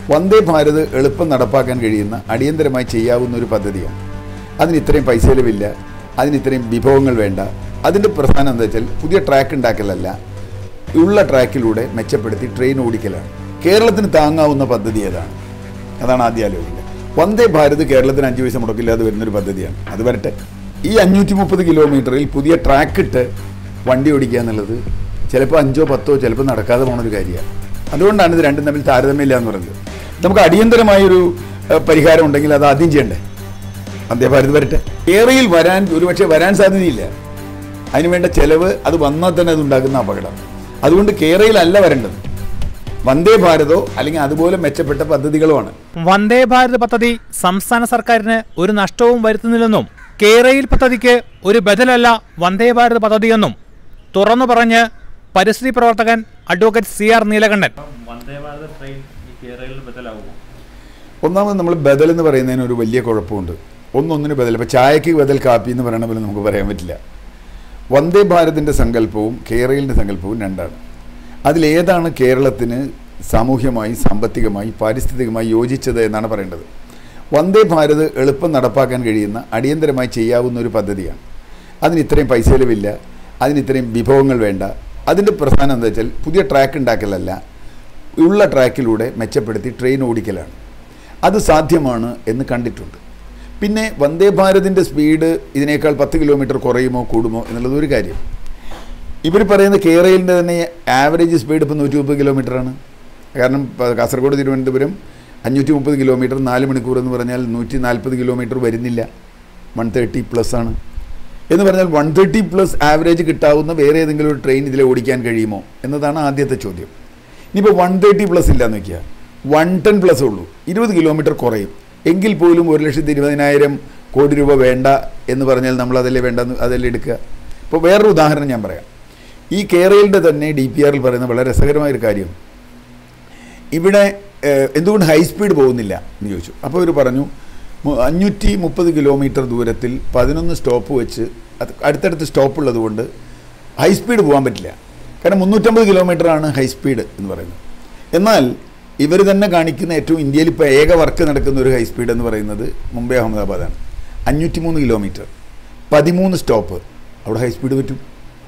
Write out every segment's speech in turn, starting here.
വന്ദേ ഭാരത് എളുപ്പം നടപ്പാക്കാൻ കഴിയുന്ന അടിയന്തരമായി ചെയ്യാവുന്ന ഒരു പദ്ധതിയാണ് അതിന് ഇത്രയും പൈസ ചെലവില്ല അതിന് ഇത്രയും വിഭവങ്ങൾ വേണ്ട അതിൻ്റെ പ്രധാനം എന്താ വെച്ചാൽ പുതിയ ട്രാക്ക് ഉണ്ടാക്കലല്ല ഉള്ള ട്രാക്കിലൂടെ മെച്ചപ്പെടുത്തി ട്രെയിൻ ഓടിക്കലാണ് കേരളത്തിന് താങ്ങാവുന്ന പദ്ധതി ഏതാണ് അതാണ് ആദ്യം ആലോചിക്കുന്നത് വന്ദേ ഭാരത് കേരളത്തിന് അഞ്ച് പൈസ മുടക്കില്ലാതെ വരുന്നൊരു പദ്ധതിയാണ് അത് വരട്ടെ ഈ അഞ്ഞൂറ്റി മുപ്പത് കിലോമീറ്ററിൽ പുതിയ ട്രാക്ക് ഇട്ട് വണ്ടി ഓടിക്കുക എന്നുള്ളത് ചിലപ്പോൾ അഞ്ചോ പത്തോ ചിലപ്പോൾ നടക്കാതെ പോണൊരു കാര്യമാണ് അതുകൊണ്ടാണ് ഇത് രണ്ടും തമ്മിൽ താരതമ്യമില്ല എന്ന് പറയുന്നത് നമുക്ക് അടിയന്തരമായൊരു ഏഹ്, പരിഹാരം ഉണ്ടെങ്കിൽ അത് ആദ്യം ചെയ്യണ്ടേ വന്ദേ ഭാരത് വരട്ടെ കേരളയിൽ വരാൻ ഒരുപക്ഷെ വരാൻ സാധ്യതയില്ല അതിനുവേണ്ട ചെലവ് അത് വന്നാൽ തന്നെ അത് ഉണ്ടാക്കുന്ന അപകടം അതുകൊണ്ട് കേരളയിലല്ല വരേണ്ടത് വന്ദേ ഭാരതോ അല്ലെങ്കിൽ അതുപോലെ മെച്ചപ്പെട്ട പദ്ധതികളുമാണ് വന്ദേ ഭാരത് പദ്ധതി സംസ്ഥാന സർക്കാരിന് ഒരു നഷ്ടവും വരുത്തുന്നില്ലെന്നും കേരയിൽ പദ്ധതിക്ക് ഒരു ബദലല്ല വന്ദേ ഭാരത് പദ്ധതിയെന്നും തുറന്നു പറഞ്ഞ് പരിസ്ഥിതി പ്രവർത്തകൻ advocate C R Neelakantan Vande Bharat train ഈ കേരളയിൽ ബദലാവുമോ ഒന്നാമത് നമ്മൾ ബദൽ എന്ന് പറയുന്നതിന് ഒരു വലിയ കുഴപ്പമുണ്ട് ഒന്നൊന്നിന് ബദൽ ഇപ്പോൾ ചായക്ക് ബദൽ കാപ്പി എന്ന് പറയണ പോലെ നമുക്ക് പറയാൻ പറ്റില്ല വന്ദേ ഭാരതിൻ്റെ സങ്കല്പവും കേരളിൻ്റെ സങ്കല്പവും രണ്ടാണ് അതിലേതാണ് കേരളത്തിന് സാമൂഹ്യമായി സാമ്പത്തികമായി പാരിസ്ഥിതികമായി യോജിച്ചത് എന്നാണ് പറയേണ്ടത് വന്ദേ ഭാരത് എളുപ്പം നടപ്പാക്കാൻ കഴിയുന്ന അടിയന്തരമായി ചെയ്യാവുന്ന ഒരു പദ്ധതിയാണ് അതിന് ഇത്രയും പൈസ ചെലവില്ല അതിന് ഇത്രയും വിഭവങ്ങൾ വേണ്ട അതിൻ്റെ പ്രധാനം എന്താ വെച്ചാൽ പുതിയ ട്രാക്ക് ഉണ്ടാക്കലല്ല ഉള്ള ട്രാക്കിലൂടെ മെച്ചപ്പെടുത്തി ട്രെയിൻ ഓടിക്കലാണ് അത് സാധ്യമാണ് എന്ന് കണ്ടിട്ടുണ്ട് പിന്നെ വന്ദേ ഭാരതിൻ്റെ സ്പീഡ് ഇതിനേക്കാൾ പത്ത് കിലോമീറ്റർ കുറയുമോ കൂടുമോ എന്നുള്ളത് ഒരു കാര്യം ഇവർ പറയുന്ന കേരളിൻ്റെ തന്നെ ആവറേജ് സ്പീഡ് ഇപ്പോൾ നൂറ്റി മുപ്പത് കിലോമീറ്ററാണ് കാരണം പ- കാസർഗോഡ് തിരുവനന്തപുരം അഞ്ഞൂറ്റി മുപ്പത് കിലോമീറ്റർ നാല് മണിക്കൂർ എന്ന് പറഞ്ഞാൽ നൂറ്റി നാൽപ്പത് കിലോമീറ്റർ വരുന്നില്ല വൺ തേർട്ടി പ്ലസ് ആണ് എന്ന് പറഞ്ഞാൽ വൺ തേർട്ടി പ്ലസ് ആവറേജ് കിട്ടാവുന്ന വേറെ ഏതെങ്കിലും ഒരു ട്രെയിൻ ഇതിൽ ഓടിക്കാൻ കഴിയുമോ എന്നതാണ് ആദ്യത്തെ ചോദ്യം ഇനിയിപ്പോൾ വൺ തേർട്ടി പ്ലസ് ഇല്ലാന്ന് വയ്ക്കുക വൺ ടെൻ പ്ലസ് ഉള്ളൂ ഇരുപത് കിലോമീറ്റർ കുറയും എങ്കിൽ പോലും ഒരു ലക്ഷത്തി ഇരുപതിനായിരം കോടി രൂപ വേണ്ട എന്ന് പറഞ്ഞാൽ നമ്മൾ അതല്ലേ വേണ്ടെന്ന് അതല്ലേ എടുക്കുക ഇപ്പോൾ വേറൊരു ഉദാഹരണം ഞാൻ പറയാം ഈ കേരളിൻ്റെ തന്നെ ഡി പി ആറിൽ പറയുന്ന വളരെ രസകരമായൊരു കാര്യം ഇവിടെ ഏഹ്, എന്തുകൊണ്ട് ഹൈ സ്പീഡ് പോകുന്നില്ല എന്ന് ചോദിച്ചു അപ്പോൾ ഇവർ പറഞ്ഞു മു- അഞ്ഞൂറ്റി മുപ്പത് കിലോമീറ്റർ ദൂരത്തിൽ പതിനൊന്ന് സ്റ്റോപ്പ് വെച്ച് അത് അടുത്തടുത്ത് സ്റ്റോപ്പ് ഉള്ളതുകൊണ്ട് ഹൈ സ്പീഡ് പോകാൻ പറ്റില്ല കാരണം മുന്നൂറ്റമ്പത് കിലോമീറ്ററാണ് ഹൈ സ്പീഡ് എന്ന് പറയുന്നത് എന്നാൽ ഇവർ തന്നെ കാണിക്കുന്ന ഏറ്റവും ഇന്ത്യയിൽ ഇപ്പോൾ ഏക വർക്ക് നടക്കുന്ന ഒരു ഹൈ സ്പീഡ് എന്ന് പറയുന്നത് മുംബൈ അഹമ്മദാബാദാണ് അഞ്ഞൂറ്റി മൂന്ന് കിലോമീറ്റർ പതിമൂന്ന് സ്റ്റോപ്പ് അവിടെ ഹൈ സ്പീഡ് പറ്റും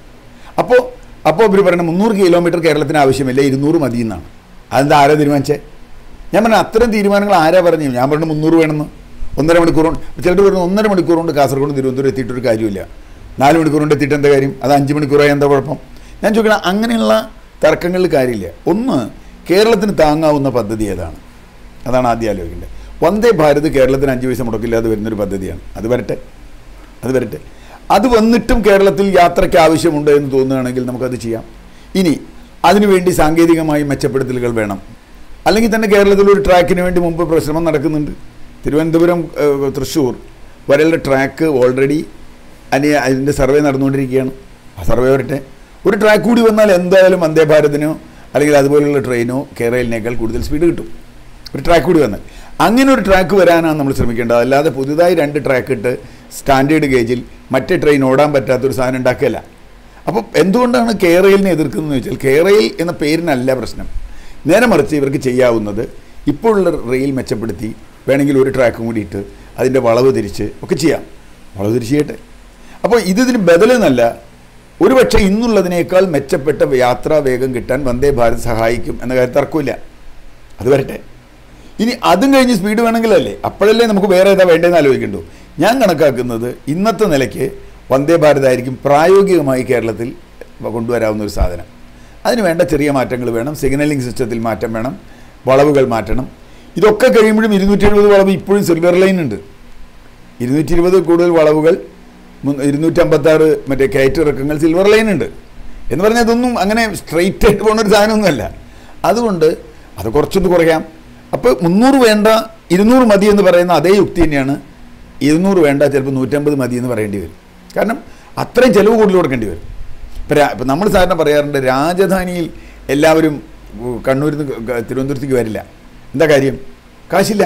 അപ്പോൾ അപ്പോൾ ഇവർ പറയുന്നത് മുന്നൂറ് കിലോമീറ്റർ കേരളത്തിന് ആവശ്യമില്ല ഇരുന്നൂറ് മതി എന്നാണ് അതെന്താ ആരാ തീരുമാനിച്ചേ ഞാൻ പറഞ്ഞു അത്തരം തീരുമാനങ്ങൾ ആരാ പറഞ്ഞു ഞാൻ പറഞ്ഞു മുന്നൂറ് വേണമെന്ന് ഒന്നര മണിക്കൂർ കൊണ്ട് ചിലർ പറഞ്ഞു ഒന്നര മണിക്കൂർ കൊണ്ട് കാസർഗോഡ് തിരുവനന്തപുരം എത്തിയിട്ടൊരു കാര്യമില്ല നാല് മണിക്കൂർ കൊണ്ട് എത്തിയിട്ട് എന്താ കാര്യം അത് അഞ്ച് മണിക്കൂറായി എന്താ കുഴപ്പം ഞാൻ ചോദിക്കണം അങ്ങനെയുള്ള തർക്കങ്ങളിൽ കാര്യമില്ല ഒന്ന് കേരളത്തിന് താങ്ങാവുന്ന പദ്ധതി ഏതാണ് അതാണ് ആദ്യം ആലോചിക്കേണ്ടത് വന്ദേ ഭാരത് കേരളത്തിന് അഞ്ച് പൈസ മുടക്കില്ലാതെ വരുന്നൊരു പദ്ധതിയാണ് അത് വരട്ടെ അത് വരട്ടെ അത് വന്നിട്ടും കേരളത്തിൽ യാത്രയ്ക്ക് ആവശ്യമുണ്ട് എന്ന് തോന്നുകയാണെങ്കിൽ നമുക്കത് ചെയ്യാം ഇനി അതിനുവേണ്ടി സാങ്കേതികമായി മെച്ചപ്പെടുത്തലുകൾ വേണം അല്ലെങ്കിൽ തന്നെ കേരളത്തിൽ ഒരു ട്രാക്കിന് വേണ്ടി മുമ്പ് ശ്രമം നടക്കുന്നുണ്ട് തിരുവനന്തപുരം ഏഹ്, തൃശ്ശൂർ വരെയുള്ള ട്രാക്ക് ഓൾറെഡി അതിന് അതിൻ്റെ സർവേ നടന്നുകൊണ്ടിരിക്കുകയാണ് ആ സർവേ വരട്ടെ ഒരു ട്രാക്ക് കൂടി വന്നാൽ എന്തായാലും വന്ദേ ഭാരതിനോ അല്ലെങ്കിൽ അതുപോലുള്ള ട്രെയിനോ കേരളത്തിനേക്കാൾ കൂടുതൽ സ്പീഡ് കിട്ടും ഒരു ട്രാക്ക് കൂടി വന്നാൽ അങ്ങനെ ഒരു ട്രാക്ക് വരാനാണ് നമ്മൾ ശ്രമിക്കേണ്ടത് അല്ലാതെ പുതുതായി രണ്ട് ട്രാക്ക് ഇട്ട് സ്റ്റാൻഡേർഡ് ഗേജിൽ മറ്റേ ട്രെയിൻ ഓടാൻ പറ്റാത്തൊരു സാധനം ഉണ്ടാക്കുകയല്ല അപ്പം എന്തുകൊണ്ടാണ് കേരളിനെ എതിർക്കുന്നതെന്ന് വെച്ചാൽ കേരയിൽ എന്ന പേരിനല്ല പ്രശ്നം നേരെ മറിച്ച് ഇവർക്ക് ചെയ്യാവുന്നത് ഇപ്പോഴുള്ള റെയിൽ മെച്ചപ്പെടുത്തി വേണമെങ്കിൽ ഒരു ട്രാക്കും കൂടി ഇട്ട് അതിൻ്റെ വളവ് തിരിച്ച് ഒക്കെ ചെയ്യാം വളവ് തിരിച്ച് ചെയ്യട്ടെ അപ്പോൾ ഇതിന് ബദലെന്നല്ല ഒരുപക്ഷെ ഇന്നുള്ളതിനേക്കാൾ മെച്ചപ്പെട്ട യാത്രാ വേഗം കിട്ടാൻ വന്ദേ ഭാരത് സഹായിക്കും എന്ന കാര്യം തർക്കമില്ല അത് വരട്ടെ ഇനി അതും കഴിഞ്ഞ് സ്പീഡ് വേണമെങ്കിലല്ലേ അപ്പോഴല്ലേ നമുക്ക് വേറെ ഏതാ വേണ്ടതെന്ന് ആലോചിക്കണ്ടു ഞാൻ കണക്കാക്കുന്നത് ഇന്നത്തെ നിലയ്ക്ക് വന്ദേ ഭാരത് ആയിരിക്കും പ്രായോഗികമായി കേരളത്തിൽ കൊണ്ടുവരാവുന്ന ഒരു സാധനം അതിന് വേണ്ട ചെറിയ മാറ്റങ്ങൾ വേണം സിഗ്നലിംഗ് സിസ്റ്റത്തിൽ മാറ്റം വേണം വളവുകൾ മാറ്റണം ഇതൊക്കെ കഴിയുമ്പോഴും ഇരുന്നൂറ്റി എഴുപത് വളവ് ഇപ്പോഴും സിൽവർ ലൈൻ ഉണ്ട് ഇരുന്നൂറ്റി ഇരുപത് കൂടുതൽ വളവുകൾ ഇരുന്നൂറ്റമ്പത്താറ് മറ്റേ കയറ്റിറക്കങ്ങൾ സിൽവർ ലൈൻ ഉണ്ട് എന്ന് പറഞ്ഞാൽ ഇതൊന്നും അങ്ങനെ സ്ട്രെയിറ്റ് ആയിട്ട് പോകുന്ന ഒരു സാധനമൊന്നുമല്ല അതുകൊണ്ട് അത് കുറച്ചൊന്ന് കുറയാം അപ്പോൾ മുന്നൂറ് വേണ്ട ഇരുന്നൂറ് മതി എന്ന് പറയുന്ന അതേ യുക്തി തന്നെയാണ് ഇരുന്നൂറ് വേണ്ട ചിലപ്പോൾ നൂറ്റമ്പത് മതി എന്ന് പറയേണ്ടി വരും കാരണം അത്രയും ചിലവ് കൂടുതൽ കൊടുക്കേണ്ടി വരും ഇപ്പം രാ- ഇപ്പം നമ്മൾ സാധാരണ പറയാറുണ്ട് രാജധാനിയിൽ എല്ലാവരും ഉ, കണ്ണൂരിൽ നിന്ന് ക- തിരുവനന്തപുരത്തേക്ക് വരില്ല എന്താ കാര്യം കാശില്ല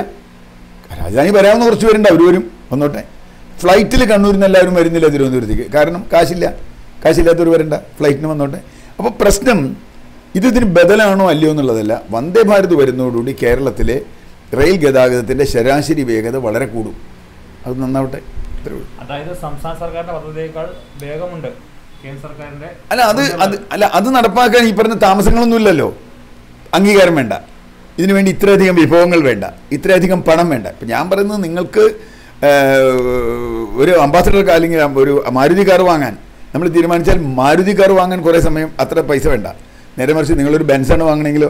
രാജധാനി വരാവുന്ന കുറച്ച് പേരുണ്ട് അവർ വരും വന്നോട്ടെ ഫ്ലൈറ്റിൽ കണ്ണൂരിൽ നിന്ന് എല്ലാവരും വരുന്നില്ല തിരുവനന്തപുരത്തേക്ക് കാരണം കാശില്ല കാശില്ലാത്തവർ വരണ്ട ഫ്ലൈറ്റിന് വന്നോട്ടെ അപ്പോൾ പ്രശ്നം ഇത് ഇതിന് ബദലാണോ അല്ലയോ എന്നുള്ളതല്ല വന്ദേ ഭാരത് വരുന്നതോടുകൂടി കേരളത്തിലെ റെയിൽ ഗതാഗതത്തിൻ്റെ ശരാശരി വേഗത വളരെ കൂടും അത് നന്നാവട്ടെ ഇത്രേ ഉള്ളൂ അതായത് സംസ്ഥാന സർക്കാരിന്റെ പദ്ധതിയേക്കാൾ വേഗമുണ്ട് കേന്ദ്ര സർക്കാരിന്റെ അല്ല അത് അത് അല്ല അത് നടപ്പാക്കാൻ ഈ പറഞ്ഞ താമസങ്ങളൊന്നും ഇല്ലല്ലോ അംഗീകാരം വേണ്ട ഇതിനു വേണ്ടി ഇത്രയധികം വിഭവങ്ങൾ വേണ്ട ഇത്രയധികം പണം വേണ്ട ഇപ്പം ഞാൻ പറയുന്നത് നിങ്ങൾക്ക് ഏഹ്, ഒരു അംബാസഡർ കാർ അല്ലെങ്കിൽ ഒരു മാരുതി കാർ വാങ്ങാൻ നമ്മൾ തീരുമാനിച്ചാൽ മാരുതി കാർ വാങ്ങാൻ കുറേ സമയം അത്ര പൈസ വേണ്ട നേരെ മറിച്ച് നിങ്ങളൊരു ബെൻസാണ് വാങ്ങണമെങ്കിലോ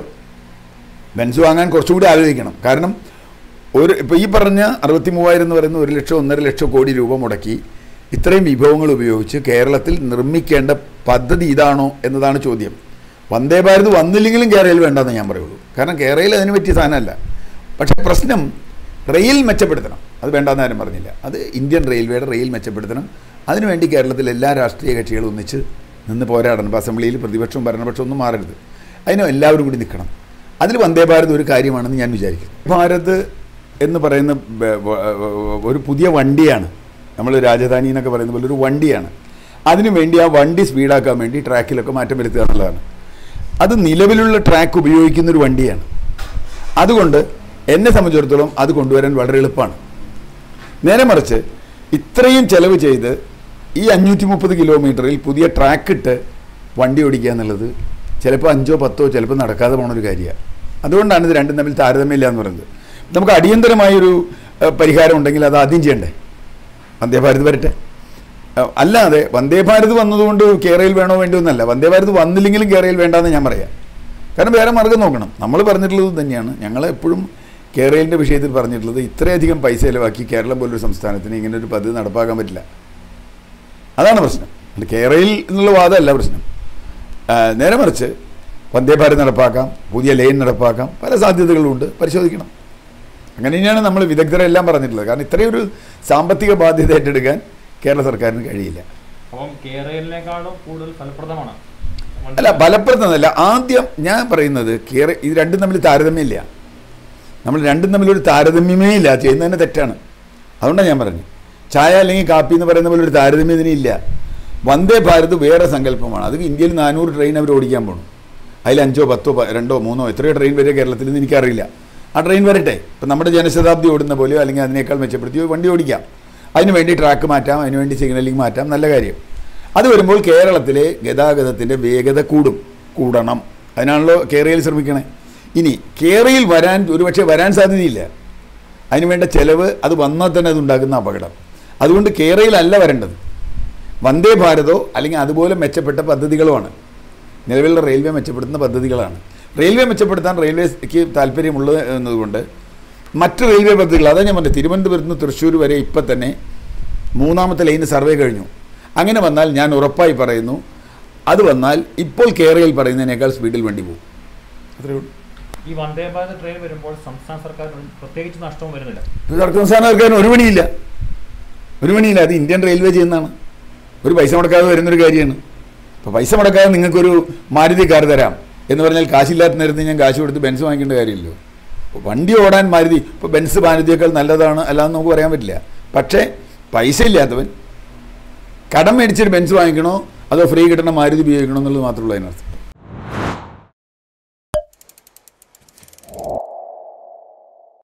ബെൻസ് വാങ്ങാൻ കുറച്ചുകൂടി ആലോചിക്കണം കാരണം ഒരു ഇപ്പോൾ ഈ പറഞ്ഞ അറുപത്തി മൂവായിരം എന്ന് പറയുന്ന ഒരു ലക്ഷം ഒന്നര ലക്ഷം കോടി രൂപ മുടക്കി ഇത്രയും വിഭവങ്ങൾ ഉപയോഗിച്ച് കേരളത്തിൽ നിർമ്മിക്കേണ്ട പദ്ധതി ഇതാണോ എന്നതാണ് ചോദ്യം വന്ദേ ഭാരത് വന്നില്ലെങ്കിലും കേരളയിൽ വേണ്ടെന്ന് ഞാൻ പറയുള്ളൂ കാരണം കേരളയിൽ അതിന് പറ്റിയ സാധനമല്ല പക്ഷേ പ്രശ്നം റെയിൽ മെച്ചപ്പെടുത്തണം അത് വേണ്ടെന്ന് ആരും പറഞ്ഞില്ല അത് ഇന്ത്യൻ റെയിൽവേയുടെ റെയിൽ മെച്ചപ്പെടുത്തണം അതിനുവേണ്ടി കേരളത്തിൽ എല്ലാ രാഷ്ട്രീയ കക്ഷികളും ഒന്നിച്ച് നിന്ന് പോരാടണം ഇപ്പോൾ അസംബ്ലിയിൽ പ്രതിപക്ഷവും ഭരണപക്ഷവും ഒന്നും മാറരുത് അതിനും എല്ലാവരും കൂടി നിൽക്കണം അതിൽ വന്ദേ ഭാരത് ഒരു കാര്യമാണെന്ന് ഞാൻ വിചാരിക്കുന്നു ഭാരത് എന്ന് പറയുന്ന ബ- വ- ഒരു പുതിയ വണ്ടിയാണ് നമ്മൾ രാജധാനി എന്നൊക്കെ പറയുന്ന പോലെ ഒരു വണ്ടിയാണ് അതിനു വേണ്ടി ആ വണ്ടി സ്പീഡാക്കാൻ വേണ്ടി ട്രാക്കിലൊക്കെ മാറ്റം വരുത്തുക എന്നുള്ളതാണ് അത് നിലവിലുള്ള ട്രാക്ക് ഉപയോഗിക്കുന്ന ഒരു വണ്ടിയാണ് അതുകൊണ്ട് എന്നെ സംബന്ധിച്ചിടത്തോളം അത് കൊണ്ടുവരാൻ വളരെ എളുപ്പമാണ് നേരെ മറിച്ച് ഇത്രയും ചെലവ് ചെയ്ത് ഈ അഞ്ഞൂറ്റി മുപ്പത് കിലോമീറ്ററിൽ പുതിയ ട്രാക്ക് ഇട്ട് വണ്ടി ഓടിക്കുക എന്നുള്ളത് ചിലപ്പോൾ അഞ്ചോ പത്തോ ചിലപ്പോൾ നടക്കാതെ പോണ ഒരു കാര്യമാണ് അതുകൊണ്ടാണ് ഇത് രണ്ടും തമ്മിൽ താരതമ്യമില്ല എന്ന് പറയുന്നത് നമുക്ക് അടിയന്തരമായൊരു ഏഹ്, പരിഹാരം ഉണ്ടെങ്കിൽ അത് ആദ്യം ചെയ്യണ്ടേ വന്ദേ ഭാരത് വരട്ടെ ഏഹ്, അല്ലാതെ വന്ദേ ഭാരത് വന്നതുകൊണ്ട് കേരളയിൽ വേണോ വേണ്ടോ എന്നല്ല വന്ദേ ഭാരത് വന്നില്ലെങ്കിലും കേരളയിൽ വേണ്ടാന്ന് ഞാൻ പറയാം കാരണം വേറെ മാർഗം നോക്കണം നമ്മൾ പറഞ്ഞിട്ടുള്ളത് ഇത് തന്നെയാണ് ഞങ്ങൾ എപ്പോഴും കേരളത്തിൻ്റെ വിഷയത്തിൽ പറഞ്ഞിട്ടുള്ളത് ഇത്രയധികം പൈസ ചിലവാക്കി കേരളം പോലൊരു സംസ്ഥാനത്തിന് ഇങ്ങനെ ഒരു പദ്ധതി നടപ്പാക്കാൻ പറ്റില്ല അതാണ് പ്രശ്നം അല്ല കേരളയിൽ എന്നുള്ള വാദമല്ല പ്രശ്നം ആ, നേരെ മറിച്ച് വന്ദേ ഭാരത് നടപ്പാക്കാം പുതിയ ലൈൻ നടപ്പാക്കാം പല സാധ്യതകളുണ്ട് പരിശോധിക്കണം അങ്ങനെ തന്നെയാണ് നമ്മൾ വിദഗ്ധരെല്ലാം പറഞ്ഞിട്ടുള്ളത് കാരണം ഇത്രയൊരു സാമ്പത്തിക ബാധ്യത ഏറ്റെടുക്കാൻ കേരള സർക്കാരിന് കഴിയില്ല അപ്പം കേരളിനേക്കാളും കൂടുതൽ ഫലപ്രദമാണ് അല്ല ഫലപ്രദമല്ല ആദ്യം ഞാൻ പറയുന്നത് കേര ഇത് രണ്ടും തമ്മിൽ താരതമ്യമില്ല നമ്മൾ രണ്ടും തമ്മിലൊരു താരതമ്യമേ ഇല്ല ചെയ്യുന്നതന്നെ തെറ്റാണ് അതുകൊണ്ടാണ് ഞാൻ പറഞ്ഞു ചായ അല്ലെങ്കിൽ കാപ്പി എന്ന് പറയുന്ന പോലെ ഒരു താരതമ്യം ഇതിനില്ല വന്ദേ ഭാരത് വേറെ സങ്കല്പമാണ് അത് ഇന്ത്യയിൽ നാനൂറ് ട്രെയിൻ അവർ ഓടിക്കാൻ പോകണം അതിൽ അഞ്ചോ പത്തോ പ- രണ്ടോ മൂന്നോ എത്രയോ ട്രെയിൻ വരെ കേരളത്തിൽ നിന്ന് എനിക്കറിയില്ല ആ ട്രെയിൻ വരട്ടെ ഇപ്പം നമ്മുടെ ജനശതാബ്ദി ഓടുന്ന പോലെയോ അല്ലെങ്കിൽ അതിനേക്കാൾ മെച്ചപ്പെടുത്തിയോ വണ്ടി ഓടിക്കാം അതിന് വേണ്ടി ട്രാക്ക് മാറ്റാം അതിന് വേണ്ടി സിഗ്നലിംഗ് മാറ്റാം നല്ല കാര്യം അത് വരുമ്പോൾ കേരളത്തിലെ ഗതാഗതത്തിൻ്റെ വേഗത കൂടും കൂടണം അതിനാണല്ലോ കേരളയിൽ ശ്രമിക്കണേ ഇനി കേരളയിൽ വരാൻ ഒരുപക്ഷെ വരാൻ സാധ്യതയില്ല അതിന് വേണ്ട ചെലവ് അത് വന്നാൽ തന്നെ അത് ഉണ്ടാക്കുന്ന അപകടം അതുകൊണ്ട് കേരളയിലല്ല വരേണ്ടത് വന്ദേ ഭാരതോ അല്ലെങ്കിൽ അതുപോലെ മെച്ചപ്പെട്ട പദ്ധതികളുമാണ് നിലവിലുള്ള റെയിൽവേ മെച്ചപ്പെടുത്തുന്ന പദ്ധതികളാണ് റെയിൽവേ മെച്ചപ്പെടുത്താൻ റെയിൽവേക്ക് താല്പര്യമുള്ളത് എന്നതുകൊണ്ട് മറ്റ് റെയിൽവേ പദ്ധതികൾ അതാ ഞാൻ പറഞ്ഞത് തിരുവനന്തപുരത്ത് നിന്ന് തൃശ്ശൂർ വരെ ഇപ്പം തന്നെ മൂന്നാമത്തെ ലൈന് സർവേ കഴിഞ്ഞു അങ്ങനെ വന്നാൽ ഞാൻ ഉറപ്പായി പറയുന്നു അത് വന്നാൽ ഇപ്പോൾ കേരളയിൽ പറയുന്നതിനേക്കാൾ സ്പീഡിൽ വണ്ടി പോകും അത്രയേ ഉള്ളൂ ഈ വന്ദേ ഭാരത് ട്രെയിൻ വരുമ്പോൾ സംസ്ഥാന സർക്കാരിന് പ്രത്യേകിച്ച് നഷ്ടവും വരുന്നില്ല ഇത് സർക്കാർ സംസ്ഥാന സർക്കാരിന് ഒരു പണിയില്ല ഒരു പണിയില്ല അത് ഇന്ത്യൻ റെയിൽവേ ചെയ്യുന്നതാണ് ഒരു പൈസ മുടക്കാതെ വരുന്നൊരു കാര്യമാണ് ഇപ്പോൾ പൈസ മുടക്കാതെ നിങ്ങൾക്കൊരു മാരുതി കാർ തരാം എന്ന് പറഞ്ഞാൽ കാശില്ലാത്ത നേരത്ത് ഞാൻ കാശ് കൊടുത്ത് ബെൻസ് വാങ്ങിക്കേണ്ട കാര്യമില്ലല്ലോ ഇപ്പോൾ വണ്ടി ഓടാൻ മാരുതി ഇപ്പോൾ ബെൻസ് മാരുതിയേക്കാൾ നല്ലതാണ് അല്ലാന്ന് നമുക്ക് പറയാൻ പറ്റില്ല പക്ഷേ പൈസ ഇല്ലാത്തവൻ കടം മേടിച്ചൊരു ബെൻസ് വാങ്ങിക്കണോ അതോ ഫ്രീ കിട്ടണ മാരുതി ഉപയോഗിക്കണോ എന്നുള്ളത് മാത്രമേ ഉള്ളൂ അതിനർത്ഥം